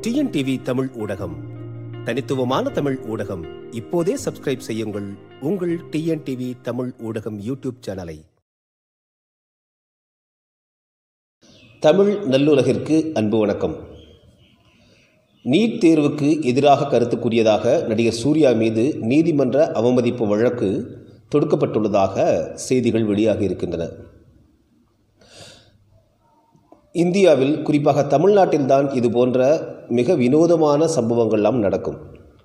TNTV Tamil ஊடகம் தனித்துவமான தமிழ் ஊடகம் இப்போதே சப்ஸ்கிரைப் செய்யுங்கள் உங்கள் டிஎன்டிவி தமிழ் ஊடகம் யூடியூப் சேனலை தமிழ் நல்லுலகிற்கு அன்பு வணக்கம் நீட் தேர்வுக்கு எதிராக கருத்து கூறியதாக நடிகர் சூர்யா மீது நீதிமன்ற அவமதிப்பு வழக்கு தொடுக்கப்பட்டுள்ளதாக செய்திகள் வெளியாகி இருக்கின்றன இந்தியாவில் குறிப்பாக தமிழ்நாட்டில்தான் இது போன்ற மிக வினோதமான சம்பவங்கள்லாம் நடக்கும்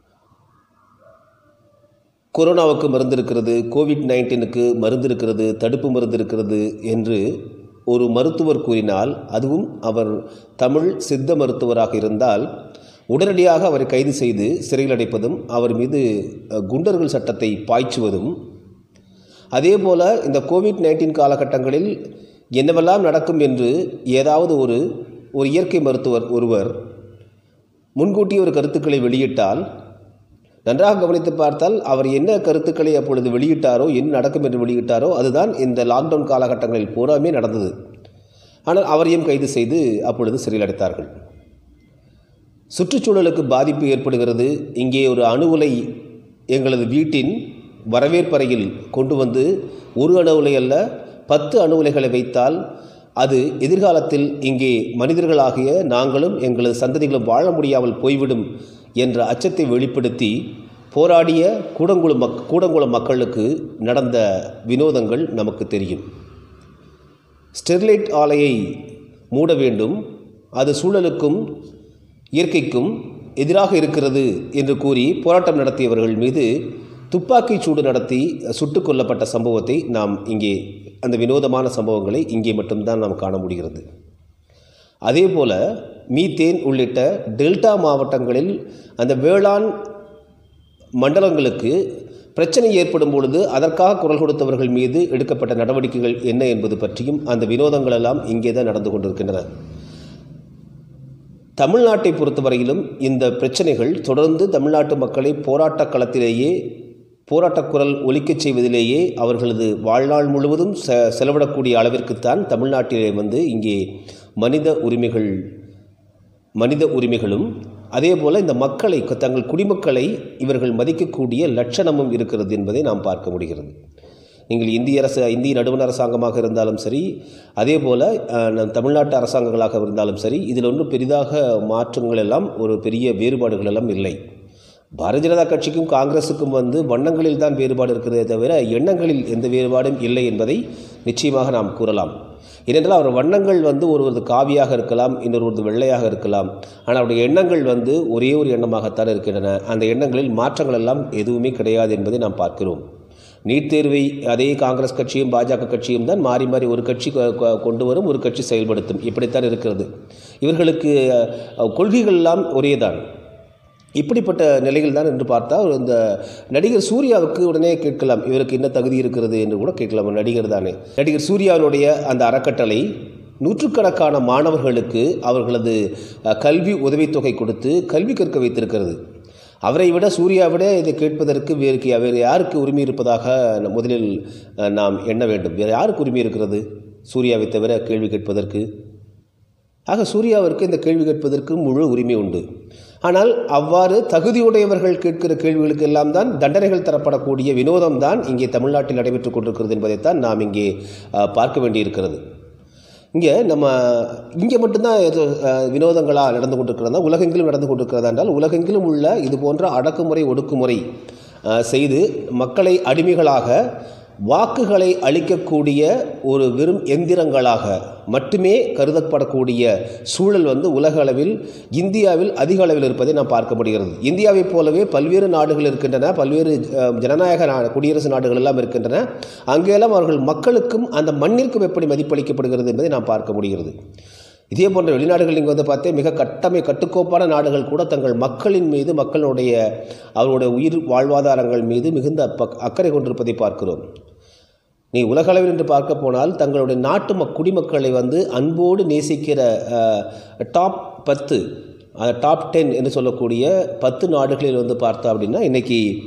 கொரோனாவுக்கு மருந்து இருக்கிறது கோவிட் நைன்டீனுக்கு மருந்து இருக்கிறது தடுப்பு மருந்து இருக்கிறது என்று ஒரு மருத்துவர் கூறினால் அதுவும் அவர் தமிழ் சித்த மருத்துவராக இருந்தால் உடனடியாக அவரை கைது செய்து சிறையில் அடைப்பதும் அவர் மீது அஹ், குண்டர்கள் சட்டத்தை பாய்ச்சுவதும் அதே போல் இந்த கோவிட் நைன்டீன் காலகட்டங்களில் என்னவெல்லாம் நடக்கும் என்று ஏதாவது ஒரு ஒரு இயற்கை மருத்துவர் ஒருவர் முன்கூட்டி ஒரு கருத்துக்களை வெளியிட்டால் நன்றாக கவனித்து பார்த்தால் அவர் என்ன கருத்துக்களை அப்பொழுது வெளியிட்டாரோ என்ன நடக்கும் என்று வெளியிட்டாரோ அதுதான் இந்த லாக்டவுன் காலகட்டங்களில் பூராமே நடந்தது ஆனால் அவரையும் கைது செய்து அப்பொழுது சிறையில் அடைத்தார்கள் சுற்றுச்சூழலுக்கு பாதிப்பு ஏற்படுகிறது இங்கே ஒரு அணு உலை எங்களது வீட்டின் வரவேற்பறையில் கொண்டு வந்து ஒரு அணு உலை அல்ல பத்து அணு உலைகளை வைத்தால் அது எதிர்காலத்தில் இங்கே மனிதர்களாகிய நாங்களும் எங்களது சந்ததிகளும் வாழ முடியாமல் போய்விடும் என்ற அச்சத்தை வெளிப்படுத்தி போராடிய கூடங்குளம் மக் கூடங்குளம் மக்களுக்கு நடந்த வினோதங்கள் நமக்கு தெரியும் ஸ்டெர்லைட் ஆலையை மூட வேண்டும் அது சூழலுக்கும் இயற்கைக்கும் எதிராக இருக்கிறது என்று கூறி போராட்டம் நடத்தியவர்கள் மீது துப்பாக்கிச் சூடு நடத்தி சுட்டுக் கொல்லப்பட்ட சம்பவத்தை நாம் இங்கே அந்த வினோதமான சம்பவங்களை இங்கே மட்டும்தான் நாம் காண முடிகிறது அதே போல் மீத்தேன் உள்ளிட்ட டெல்டா மாவட்டங்களில் அந்த வேளாண் மண்டலங்களுக்கு பிரச்சனை ஏற்படும் பொழுது அதற்காக குரல் கொடுத்தவர்கள் மீது எடுக்கப்பட்ட நடவடிக்கைகள் என்ன என்பது பற்றியும் அந்த வினோதங்கள் எல்லாம் இங்கே தான் நடந்து கொண்டிருக்கின்றன தமிழ்நாட்டை பொறுத்தவரையிலும் இந்த பிரச்சனைகள் தொடர்ந்து தமிழ்நாட்டு மக்களை போராட்டக் களத்திலேயே போராட்டக் குரல் ஒலிக்கச் செய்வதிலேயே அவர்களது வாழ்நாள் முழுவதும் செ செலவிடக்கூடிய அளவிற்குத்தான் தமிழ்நாட்டிலே வந்து இங்கே மனித உரிமைகள் மனித உரிமைகளும் அதே போல் இந்த மக்களை தங்கள் குடிமக்களை இவர்கள் மதிக்கக்கூடிய லட்சணமும் இருக்கிறது என்பதை நாம் பார்க்க முடிகிறது நீங்கள் இந்திய அரசு இந்திய நடுவண் அரசாங்கமாக இருந்தாலும் சரி அதே போல் அஹ், நம் தமிழ்நாட்டு அரசாங்கங்களாக இருந்தாலும் சரி இதில் ஒன்றும் பெரிதாக மாற்றங்கள் எல்லாம் ஒரு பெரிய வேறுபாடுகள் எல்லாம் இல்லை பாரதிய ஜனதா கட்சிக்கும் காங்கிரஸுக்கும் வந்து வண்ணங்களில் தான் வேறுபாடு இருக்கிறதே தவிர எண்ணங்களில் எந்த வேறுபாடும் இல்லை என்பதை நிச்சயமாக நாம் கூறலாம் ஏனென்றால் அவர் வண்ணங்கள் வந்து ஒருவரது காவியாக இருக்கலாம் இன்னொருவரது வெள்ளையாக இருக்கலாம் ஆனால் அவருடைய எண்ணங்கள் வந்து ஒரே ஒரு எண்ணமாகத்தான் இருக்கின்றன அந்த எண்ணங்களில் மாற்றங்கள் எல்லாம் எதுவுமே கிடையாது என்பதை நாம் பார்க்கிறோம் நீட் தேர்வை அதே காங்கிரஸ் கட்சியும் பாஜக கட்சியும் தான் மாறி மாறி ஒரு கட்சி கொ- கொ- கொண்டு வரும் ஒரு கட்சி செயல்படுத்தும் இப்படித்தான் இருக்கிறது இவர்களுக்கு அஹ், கொள்கைகள் எல்லாம் ஒரேதான் இப்படிப்பட்ட நிலையில் தான் என்று பார்த்தால் இந்த நடிகர் சூர்யாவுக்கு உடனே கேட்கலாம் இவருக்கு என்ன தகுதி இருக்கிறது என்று கூட கேட்கலாம் ஒரு நடிகர் தானே நடிகர் சூர்யாவினுடைய அந்த அறக்கட்டளை நூற்றுக்கணக்கான மாணவர்களுக்கு அவர்களது அஹ், கல்வி உதவித்தொகை கொடுத்து கல்வி கற்க வைத்திருக்கிறது அவரை விட சூர்யா விட இதை கேட்பதற்கு வேறு கி- வேறு யாருக்கு உரிமை இருப்பதாக ந- முதலில் அஹ், நாம் எண்ண வேண்டும் வேறு யாருக்கு உரிமை இருக்கிறது சூர்யாவை தவிர கேள்வி கேட்பதற்கு ஆக சூர்யாவிற்கு இந்த கேள்வி கேட்பதற்கு முழு உரிமை உண்டு ஆனால் அவ்வாறு தகுதியுடையவர்கள் கேட்கிற கேள்விகளுக்கு எல்லாம் தான் தண்டனைகள் தரப்படக்கூடிய வினோதம் தான் இங்கே தமிழ்நாட்டில் நடைபெற்றுக் கொண்டிருக்கிறது என்பதைத்தான் நாம் இங்கே அஹ், பார்க்க வேண்டியிருக்கிறது இங்கே நம்ம இங்கே மட்டும்தான் இது அஹ், வினோதங்களாக நடந்து கொண்டிருக்கிறதா உலகெங்கிலும் நடந்து கொண்டிருக்கிறதா என்றால் உலகெங்கிலும் உள்ள இது போன்ற அடக்குமுறை ஒடுக்குமுறை அஹ், செய்து மக்களை அடிமைகளாக வாக்குகளை அளிக்கக்கூடிய ஒரு வெறும் எந்திரங்களாக மட்டுமே கருதப்படக்கூடிய சூழல் வந்து உலக அளவில் இந்தியாவில் அதிக அளவில் இருப்பதை நாம் பார்க்க முடிகிறது இந்தியாவைப் போலவே பல்வேறு நாடுகள் இருக்கின்றன பல்வேறு அஹ், ஜனநாயக நா குடியரசு நாடுகள் எல்லாம் இருக்கின்றன அங்கெல்லாம் அவர்கள் மக்களுக்கும் அந்த மண்ணிற்கும் எப்படி மதிப்பளிக்கப்படுகிறது என்பதை நாம் பார்க்க முடிகிறது இதே போன்ற வெளிநாடுகள் இங்கே வந்து பார்த்தே மிக கட்டமை கட்டுக்கோப்பான நாடுகள் கூட தங்கள் மக்களின் மீது மக்களுடைய அவருடைய உயிர் வாழ்வாதாரங்கள் மீது மிகுந்த அப்ப- அக்கறை கொண்டிருப்பதை பார்க்கிறோம் நீ உலகளவில் என்று பார்க்க போனால் தங்களுடைய நாட்டு மக் குடிமக்களை வந்து அன்போடு நேசிக்கிற டாப் பத்து டாப் டென் என்று சொல்லக்கூடிய பத்து நாடுகளில் வந்து பார்த்தா அப்படின்னா இன்றைக்கி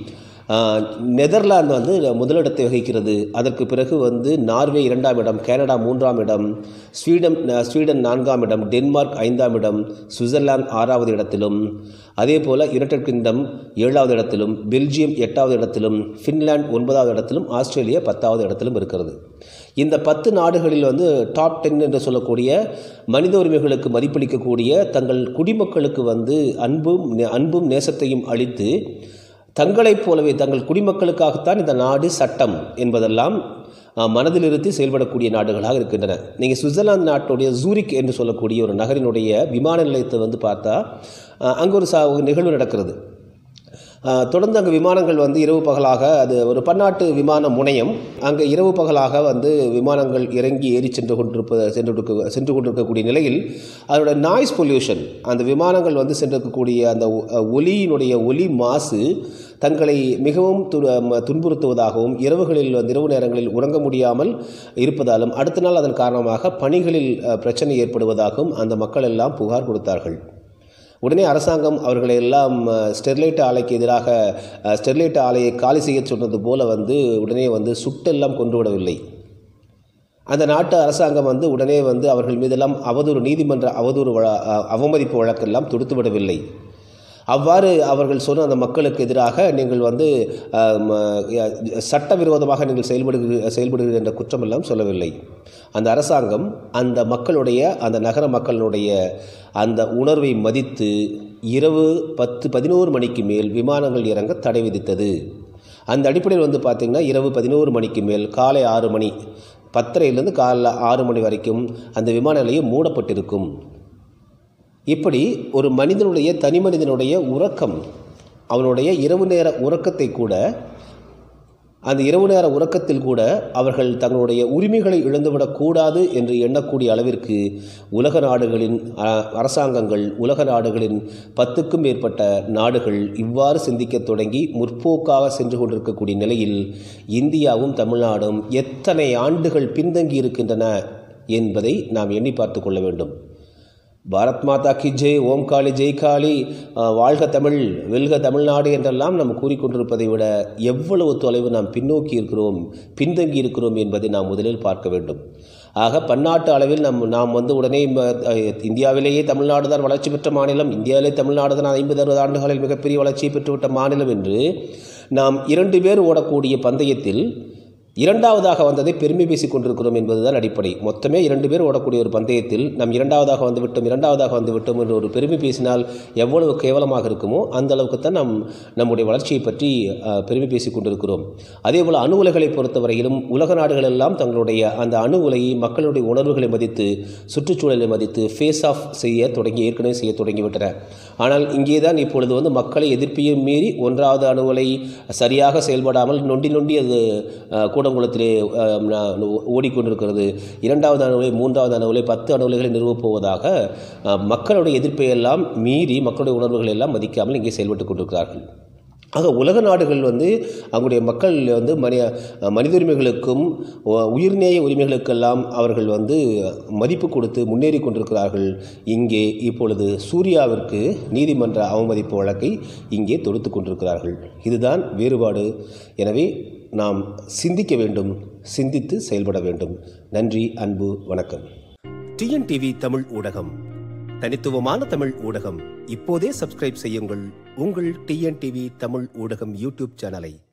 ஆஹ், நெதர்லாந்து வந்து முதலிடத்தை வகிக்கிறது அதற்கு பிறகு வந்து நார்வே இரண்டாம் இடம் கனடா மூன்றாம் இடம் ஸ்வீடன் ஸ்வீடன் நான்காம் இடம் டென்மார்க் ஐந்தாம் இடம் சுவிட்சர்லாந்து ஆறாவது இடத்திலும் அதே போல் யுனைடெட் கிங்டம் ஏழாவது இடத்திலும் பெல்ஜியம் எட்டாவது இடத்திலும் ஃபின்லாந்து ஒன்பதாவது இடத்திலும் ஆஸ்திரேலியா பத்தாவது இடத்திலும் இருக்கிறது இந்த பத்து நாடுகளில் வந்து டாப் டென் என்று சொல்லக்கூடிய மனித உரிமைகளுக்கு மதிப்பளிக்கக்கூடிய தங்கள் குடிமக்களுக்கு வந்து அன்பும் நே- அன்பும் நேசத்தையும் அளித்து தங்களைப் போலவே தங்கள் குடிமக்களுக்காகத்தான் இந்த நாடு சட்டம் என்பதெல்லாம் அஹ், மனதில் இருத்தி செயல்படக்கூடிய நாடுகளாக இருக்கின்றன நீங்கள் சுவிட்சர்லாந்து நாட்டுடைய ஜூரிக் என்று சொல்லக்கூடிய ஒரு நகரினுடைய விமான நிலையத்தை வந்து பார்த்தா அங்கே ஒரு ச ஒரு நிகழ்வு நடக்கிறது அஹ், தொடர்ந்து அங்கே விமானங்கள் வந்து இரவு பகலாக அது ஒரு பன்னாட்டு விமான முனையம் அங்கே இரவு பகலாக வந்து விமானங்கள் இறங்கி ஏறி சென்று கொண்டிருப்ப சென்று கொண்டிருக்க- சென்று கொண்டிருக்கக்கூடிய நிலையில் அதோட நாய்ஸ் பொல்யூஷன் அந்த விமானங்கள் வந்து சென்றிருக்கக்கூடிய அந்த ஒ- அஹ், ஒலியினுடைய ஒலி மாசு தங்களை மிகவும் து ம- துன்புறுத்துவதாகவும் இரவுகளில் வந்து இரவு நேரங்களில் உறங்க முடியாமல் இருப்பதாலும் அடுத்த நாள் அதன் காரணமாக பணிகளில் அஹ், பிரச்சனை ஏற்படுவதாகவும் அந்த மக்கள் எல்லாம் புகார் கொடுத்தார்கள் உடனே அரசாங்கம் அவர்களை எல்லாம் அஹ், ஸ்டெர்லைட் ஆலைக்கு எதிராக அஹ், ஸ்டெர்லைட் ஆலையை காலி செய்ய சொன்னது போல வந்து உடனே வந்து சுட்டெல்லாம் கொண்டு விடவில்லை அந்த நாட்டு அரசாங்கம் வந்து உடனே வந்து அவர்கள் மீதெல்லாம் அவதூறு நீதிமன்ற அவதூறு வழ அ- அவமதிப்பு வழக்கெல்லாம் தொடுத்து விடவில்லை அவ்வாறு அவர்கள் சொன்ன அந்த மக்களுக்கு எதிராக நீங்கள் வந்து அஹ், ம, ய- சட்டவிரோதமாக நீங்கள் செயல்படுகிற செயல்படுகிறீர்கள் என்ற குற்றமெல்லாம் சொல்லவில்லை அந்த அரசாங்கம் அந்த மக்களுடைய அந்த நகர மக்களுடைய அந்த உணர்வை மதித்து இரவு பத்து பதினோரு மணிக்கு மேல் விமானங்கள் இறங்க தடை விதித்தது அந்த அடிப்படையில் வந்து பார்த்திங்கன்னா இரவு பதினோரு மணிக்கு மேல் காலை ஆறு மணி பத்தரையிலேருந்து காலைல ஆறு மணி வரைக்கும் அந்த விமான நிலையம் மூடப்பட்டிருக்கும் இப்படி ஒரு மனிதனுடைய தனி மனிதனுடைய உறக்கம் அவனுடைய இரவு நேர உறக்கத்தை கூட அந்த இரவு நேர உறக்கத்தில் கூட அவர்கள் தங்களுடைய உரிமைகளை இழந்துவிடக்கூடாது என்று எண்ணக்கூடிய அளவிற்கு உலக நாடுகளின் அ, அரசாங்கங்கள் உலக நாடுகளின் பத்துக்கும் மேற்பட்ட நாடுகள் இவ்வாறு சிந்திக்கத் தொடங்கி முற்போக்காக சென்று கொண்டிருக்கக்கூடிய நிலையில் இந்தியாவும் தமிழ்நாடும் எத்தனை ஆண்டுகள் பின்தங்கி இருக்கின்றன என்பதை நாம் எண்ணி பார்த்து கொள்ள வேண்டும் பாரத் மாதா கி ஜெய் ஓம் காளி ஜெய் காளி அஹ், வாழ்க தமிழ் வெல்க தமிழ்நாடு என்றெல்லாம் நாம் கூறிக்கொண்டிருப்பதை விட எவ்வளவு தொலைவு நாம் பின்னோக்கி இருக்கிறோம் பின்தங்கி இருக்கிறோம் என்பதை நாம் முதலில் பார்க்க வேண்டும் ஆக பன்னாட்டு அளவில் நம் நாம் வந்து உடனே ம, அஹ், இந்தியாவிலேயே தமிழ்நாடு தான் வளர்ச்சி பெற்ற மாநிலம் இந்தியாவிலே தமிழ்நாடு தான் ஐம்பது அறுபது ஆண்டுகளில் மிகப்பெரிய வளர்ச்சியை பெற்றுவிட்ட மாநிலம் என்று நாம் இரண்டு பேர் ஓடக்கூடிய பந்தயத்தில் இரண்டாவதாக வந்ததை பெருமை பேசிக் கொண்டிருக்கிறோம் என்பதுதான் அடிப்படை மொத்தமே இரண்டு பேர் ஓடக்கூடிய ஒரு பந்தயத்தில் நாம் இரண்டாவதாக வந்துவிட்டோம் இரண்டாவதாக வந்துவிட்டோம் என்று ஒரு பெருமை பேசினால் எவ்வளவு கேவலமாக இருக்குமோ அந்த அளவுக்கு தான் நாம் நம்முடைய வளர்ச்சியை பற்றி அஹ், பெருமை பேசிக் கொண்டிருக்கிறோம் அதேபோல் அணு உலைகளை பொறுத்தவரையிலும் உலக நாடுகள் எல்லாம் தங்களுடைய அந்த அணு உலையை மக்களுடைய உணர்வுகளை மதித்து சுற்றுச்சூழலை மதித்து ஃபேஸ் ஆஃப் செய்ய தொடங்கி ஏற்கனவே செய்ய தொடங்கிவிட்டன ஆனால் இங்கே தான் இப்பொழுது வந்து மக்களை எதிர்ப்பையும் மீறி ஒன்றாவது அணு உலை சரியாக செயல்படாமல் நொண்டி நொண்டி அது அஹ், கூடங்குளத்திலே அஹ், ந- ஓடிக்கொண்டிருக்கிறது இரண்டாவது அணுவிலை மூன்றாவது அணுவிலை பத்து அணுவிலைகளை நிறுவப் போவதாக அஹ், மக்களுடைய எதிர்ப்பை எல்லாம் மீறி மக்களுடைய உணர்வுகளை எல்லாம் மதிக்காமல் இங்கே செயல்பட்டு கொண்டிருக்கிறார்கள் ஆக உலக நாடுகள் வந்து அவங்களுடைய மக்கள் வந்து மனித மனித உரிமைகளுக்கும் உ- உயிர்நேய உரிமைகளுக்கெல்லாம் அவர்கள் வந்து மதிப்பு கொடுத்து முன்னேறி கொண்டிருக்கிறார்கள் இங்கே இப்பொழுது சூர்யாவிற்கு நீதிமன்ற அவமதிப்பு வழக்கை இங்கே தொடுத்து கொண்டிருக்கிறார்கள் இதுதான் வேறுபாடு எனவே நாம் சிந்திக்க வேண்டும் சிந்தித்து செயல்பட வேண்டும் நன்றி அன்பு வணக்கம் டிஎன்டிவி தமிழ் ஊடகம் தனித்துவமான தமிழ் ஊடகம் இப்போதே சப்ஸ்கிரைப் செய்யுங்கள் உங்கள் டிஎன்டிவி தமிழ் ஊடகம் யூடியூப் சேனலை